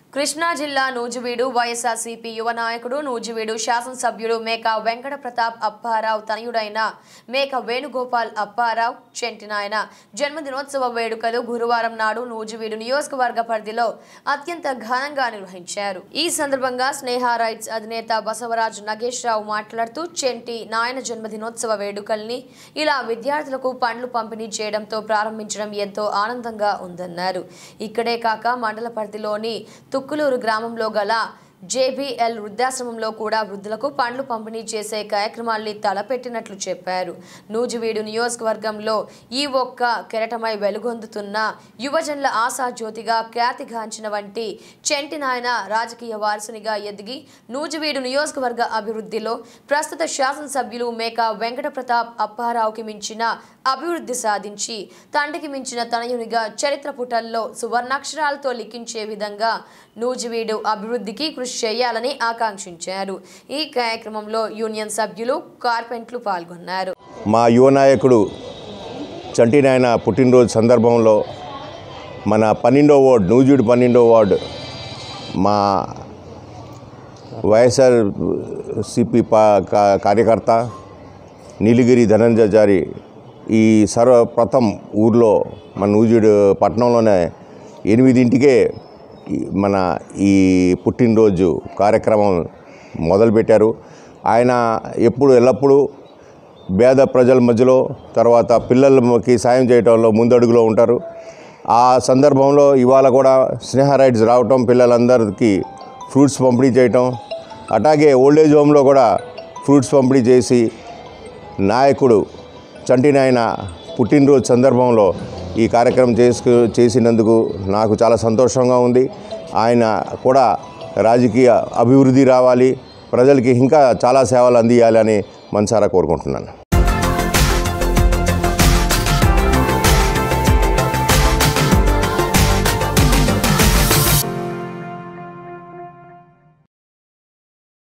కృష్ణా జిల్లా నూజివీడు వైఎస్ఆర్సీపీ యువ నాయకుడు నూజివీడు శాసనసభ్యుడు మేక వెంకట ప్రతాప్ అప్పారావు తనయుడైన మేక వేణుగోపాల్ అప్పారావు చెంటినాయన జన్మదినోత్సవ వేడుకలు గురువారం నాడు నూజివీడు నియోజకవర్గ పరిధిలో అత్యంత ఘనంగా నిర్వహించారు ఈ సందర్భంగా స్నేహ రైట్స్ అధినేత బసవరాజు నగేశ్వరరావు మాట్లాడుతూ చెంటి నాయన జన్మదినోత్సవ వేడుకల్ని ఇలా విద్యార్థులకు పండ్లు పంపిణీ చేయడంతో ప్రారంభించడం ఎంతో ఆనందంగా ఉందన్నారు ఇక్కడే కాక మండల పరిధిలోని తుక్కులూరు గ్రామంలో గల జేబీఎల్ వృద్ధాశ్రమంలో కూడా వృద్ధులకు పండ్లు పంపిణీ చేసే కార్యక్రమాల్ని తలపెట్టినట్లు చెప్పారు నూజివీడు నియోజకవర్గంలో ఈ ఒక్క కెరటమై వెలుగొందుతున్న యువజనుల ఆశా జ్యోతిగా ఖ్యాతిగాంచిన వంటి చెంటి నాయన రాజకీయ వారసునిగా ఎదిగి నూజివీడు నియోజకవర్గ అభివృద్ధిలో ప్రస్తుత శాసనసభ్యులు మేక వెంకట ప్రతాప్ అప్పారావుకి మించిన అభివృద్ధి సాధించి తండ్రికి మించిన తనయునిగా చరిత్ర పుటల్లో సువర్ణాక్షరాలతో లిఖించే విధంగా నూజివీడు అభివృద్ధికి కృషి చేయాలని ఆకాంక్షించారు ఈ కార్యక్రమంలో యూనియన్ సభ్యులు కార్పెంట్లు పాల్గొన్నారు మా యువ నాయకుడు చంటి నాయన పుట్టినరోజు సందర్భంలో మన పన్నెండో వార్డు నూజివీడు పన్నెండో వార్డు మా వైఎస్ఆర్ సిపి పా కా- కార్యకర్త నీలగిరి ధనంజయారి ఈ సర్వప్రథం ఊర్లో మన నూజివీడు పట్టణంలోనే ఎనిమిదింటికే ఈ మన ఈ పుట్టినరోజు కార్యక్రమం మొదలుపెట్టారు ఆయన ఎప్పుడు ఎల్లప్పుడూ పేద ప్రజల మధ్యలో తర్వాత పిల్లలకి సాయం చేయడంలో ముందడుగులో ఉంటారు ఆ సందర్భంలో ఇవాళ కూడా స్నేహ రైడ్స్ రావటం పిల్లలందరికీ ఫ్రూట్స్ పంపిణీ చేయటం అట్లాగే ఓల్డేజ్ హోమ్లో కూడా ఫ్రూట్స్ పంపిణీ చేసి నాయకుడు చంటి నాయన పుట్టినరోజు సందర్భంలో ఈ కార్యక్రమం చేసుకు చేసినందుకు నాకు చాలా సంతోషంగా ఉంది ఆయన కూడా రాజకీయ అభివృద్ధి రావాలి ప్రజలకి ఇంకా చాలా సేవలు అందియాలని మనసారా కోరుకుంటున్నాను